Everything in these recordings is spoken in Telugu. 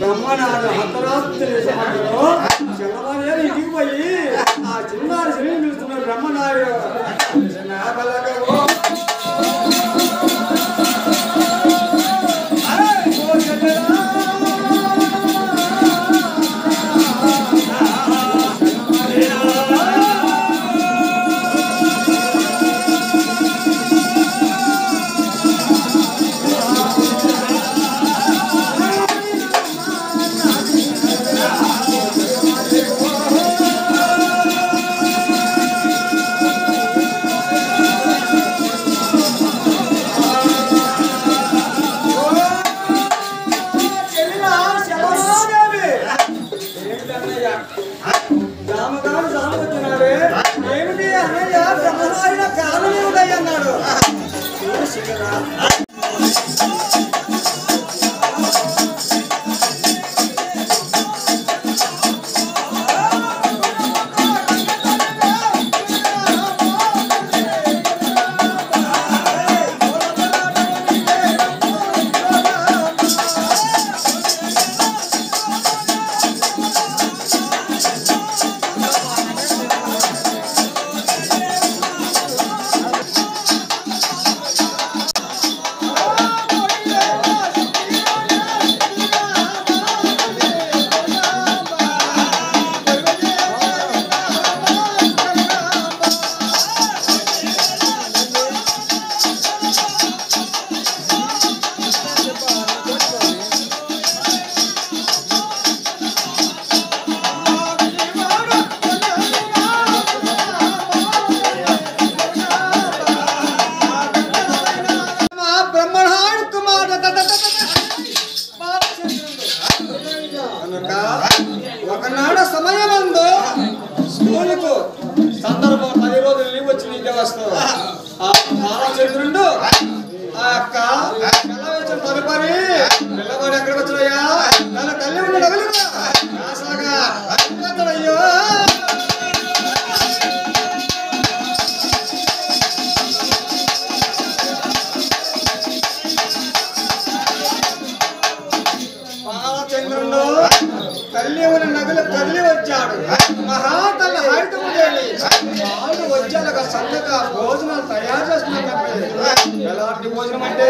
బ్రహ్మనాడు అర్ధరాత్రి సమయంలో చిన్నవారు ఇంటికి పోయి ఆ చిన్నారి శరీరం పిలుస్తున్నారు బ్రహ్మనాడు రామగారు సామొచ్చినాడే ఏమిటి అన్నయ్య బ్రహ్మనాయుడు కాలం ఏమిటయ్య అన్నాడు చూడు శిఖరా. మా బ్రహ్మణాడు కుమారుడు ద- ద- ద- ద- బాలచంద్రుడు. కనుక ఒకనాడు సమయమందు స్కూలుకు సందర్భం పది రోజులు లీవ్ వచ్చి నీకే వస్తావు ఆ బాలచంద్రుడు ఆ యొక్క పిల్లవచ్చిన తదుపరి పిల్లవాడు ఎక్కడికి వచ్చినయ్యా తన తల్లి ఉన్న డగులుగా కాసాగా అయ్యో బాలచంద్రుడు తల్లి ఉన్న నగులు కదిలి వచ్చాడు మహాతల్లి హరితము తల్లి వాళ్ళు వచ్చాక సన్నగా భోజనాలు తయారు చేస్తున్నారు ఎలాంటి భోజనం అంటే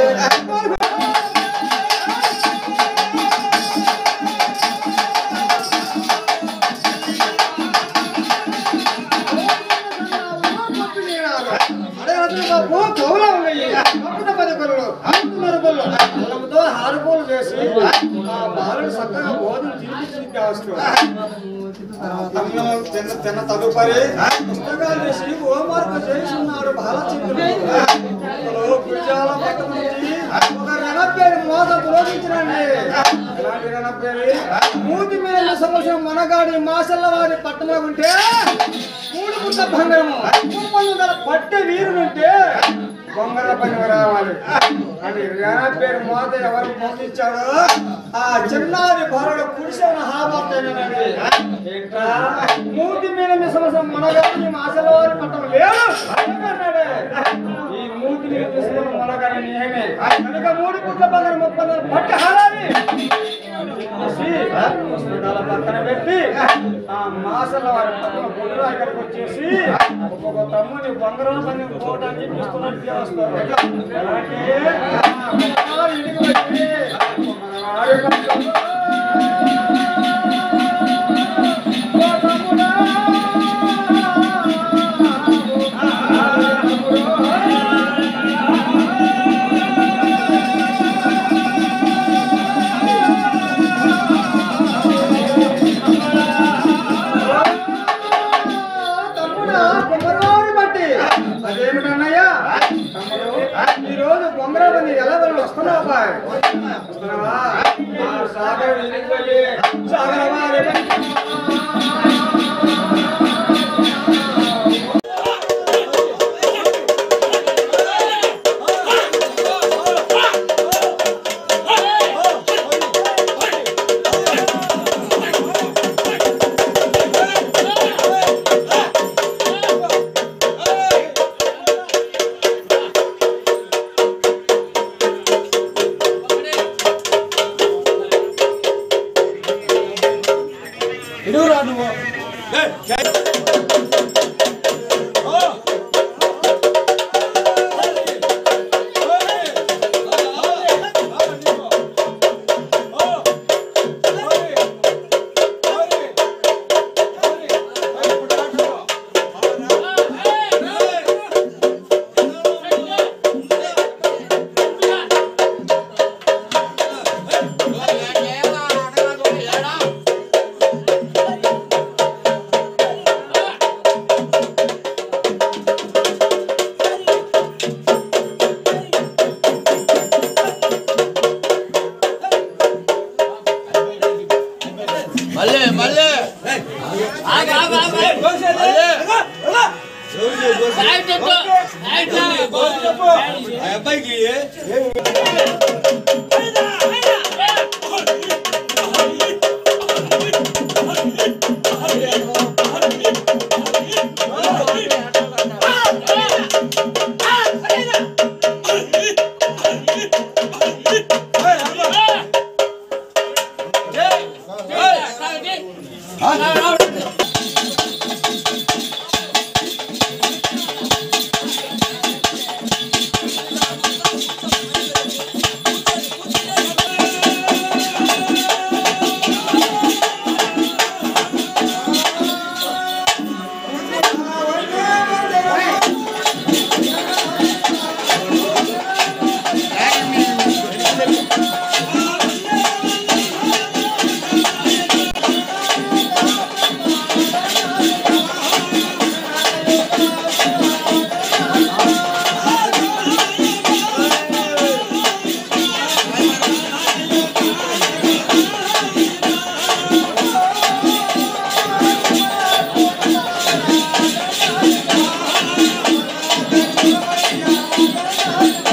అడే అతను బాబు కౌలా ఉన్నాయి పక్కన పది కొలు అంటున్నారు కొలు అల్లంతో హారుకోలు చేసి ఆ బాలుడు చక్కగా భోజనం తినిపించి వస్తుంది అన్నం తిన్న తిన్న తదుపరి పుస్తకాలు వేసి హోంవర్క్ చేస్తున్నాడు బాలచంద్రుడు ఇంతలో గురిజాల పట్ట నుంచి ఒక రణపేరు మోత పురోగించినండి ఎలాంటి రణపేరు మూతి మీద సమస్య మనగాడి మాసల్ల వారి పట్టణంలో ఉంటే మూడు పుట్ట బంగారము మూడు వందల పట్టె వీరులుంటే బొంగర పని రావాలి అని రేనా పేరు మోత ఎవరు పంపించాడో ఆ చిన్నారి భార్య పురుషుల హాబార్తేనండి ఏంట్రా మూతి మీద మిసమసం మనగాని మాసల వారి పట్టం లేదు అన్నాడే. ఈ మూతి మీద మిసమసం మనగాని నేనే కనుక మూడు పుట్ల బంగారం ముప్పై నాలుగు పట్టె హారాలి చెప్పేసి పుస్తకాల పక్కన పెట్టి ఆ మాసల వారి పక్కన పొద్దున ఇక్కడికి వచ్చేసి ఒక్కొక్క తమ్ముని బంగారం పని పోవడానికి పిలుస్తున్నట్టు వస్తారు ఎలాంటి ఆ పక్కన ఇంటికి వచ్చి మన వారి పక్కన, ఓ తమ్ముడా, తమ్ముడా బొంగరాని బట్టి అదేమిటన్నయ్యా తమ్ముడు ఈ రోజు బొంగరాని ఎలా వెళ్ళి వస్తున్నావు బాయ్ వస్తున్నావా ఆ సాగర్ వెళ్ళిపోయి సాగర వారి నడువురా నువ్వు మళ్ళీ మళ్ళీ ఆగు, ఆగు, ఆగు. మళ్ళీ. సైడ్ పెట్టు. సైడ్ పెట్టు. ఆ అబ్బాయికి ఆ